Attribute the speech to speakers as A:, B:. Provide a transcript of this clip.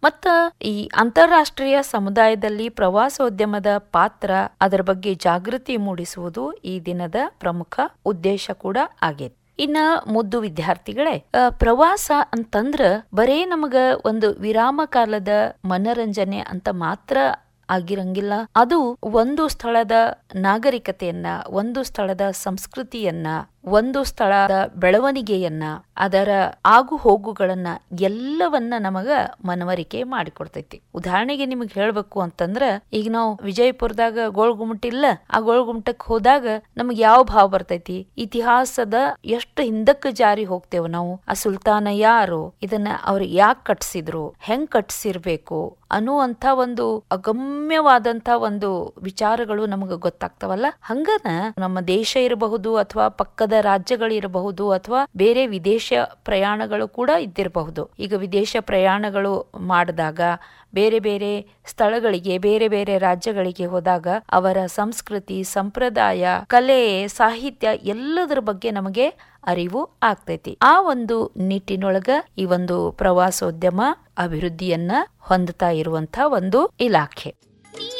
A: ಮತ್ತ ಈ ಅಂತಾರಾಷ್ಟ್ರೀಯ ಸಮುದಾಯದಲ್ಲಿ ಪ್ರವಾಸೋದ್ಯಮದ ಪಾತ್ರ ಅದರ ಬಗ್ಗೆ ಜಾಗೃತಿ ಮೂಡಿಸುವುದು ಈ ದಿನದ ಪ್ರಮುಖ ಉದ್ದೇಶ ಕೂಡ ಆಗೈತಿ ಇನ್ನ ಮುದ್ದು ವಿದ್ಯಾರ್ಥಿಗಳೇ ಆ, ಪ್ರವಾಸ ಅಂತಂದ್ರ ಬರೇ ನಮಗ ಒಂದು ವಿರಾಮ ಕಾಲದ ಮನರಂಜನೆ ಅಂತ ಮಾತ್ರ ಆಗಿರಂಗಿಲ್ಲ ಅದು ಒಂದು ಸ್ಥಳದ ನಾಗರಿಕತೆಯನ್ನ ಒಂದು ಸ್ಥಳದ ಸಂಸ್ಕೃತಿಯನ್ನ ಒಂದು ಸ್ಥಳದ ಬೆಳವಣಿಗೆಯನ್ನ ಅದರ ಆಗು ಹೋಗುಗಳನ್ನ ಎಲ್ಲವನ್ನ ನಮಗ ಮನವರಿಕೆ ಮಾಡಿಕೊಡ್ತೈತಿ ಉದಾಹರಣೆಗೆ ನಿಮಗ್ ಹೇಳ್ಬೇಕು ಅಂತಂದ್ರ ಈಗ ನಾವು ವಿಜಯಪುರದಾಗ ಗೋಳ್ಗುಮಟ್ ಇಲ್ಲ ಆ ಗೋಳ್ಗುಮಟಕ್ ಹೋದಾಗ ನಮಗ್ ಯಾವ ಭಾವ ಬರ್ತೈತಿ ಇತಿಹಾಸದ ಎಷ್ಟು ಹಿಂದಕ್ಕೆ ಜಾರಿ ಹೋಗ್ತೇವ ನಾವು ಆ ಸುಲ್ತಾನ ಯಾರು ಇದನ್ನ ಅವ್ರು ಯಾಕೆ ಕಟ್ಸಿದ್ರು ಹೆಂಗ್ ಕಟ್ಸಿರ್ಬೇಕು ಅನ್ನುವಂತ ಒಂದು ಅಗಮ್ಯವಾದಂತ ಒಂದು ವಿಚಾರಗಳು ನಮಗೆ ಗೊತ್ತಾಗ್ತಾವಲ್ಲ ಹಂಗನ ನಮ್ಮ ದೇಶ ಇರಬಹುದು ಅಥವಾ ಪಕ್ಕದ ರಾಜ್ಯಗಳಿರಬಹುದು ಅಥವಾ ಬೇರೆ ವಿದೇಶ ಪ್ರಯಾಣಗಳು ಕೂಡ ಇದ್ದಿರಬಹುದು ಈಗ ವಿದೇಶ ಪ್ರಯಾಣಗಳು ಮಾಡಿದಾಗ ಬೇರೆ ಬೇರೆ ಸ್ಥಳಗಳಿಗೆ ಬೇರೆ ಬೇರೆ ರಾಜ್ಯಗಳಿಗೆ ಹೋದಾಗ ಅವರ ಸಂಸ್ಕೃತಿ ಸಂಪ್ರದಾಯ ಕಲೆ ಸಾಹಿತ್ಯ ಎಲ್ಲದರ ಬಗ್ಗೆ ನಮಗೆ ಅರಿವು ಆಗ್ತೈತಿ ಆ ಒಂದು ನಿಟ್ಟಿನೊಳಗ ಈ ಒಂದು ಪ್ರವಾಸೋದ್ಯಮ ಅಭಿವೃದ್ಧಿಯನ್ನ ಹೊಂದುತ್ತಾ ಇರುವಂತ ಒಂದು ಇಲಾಖೆ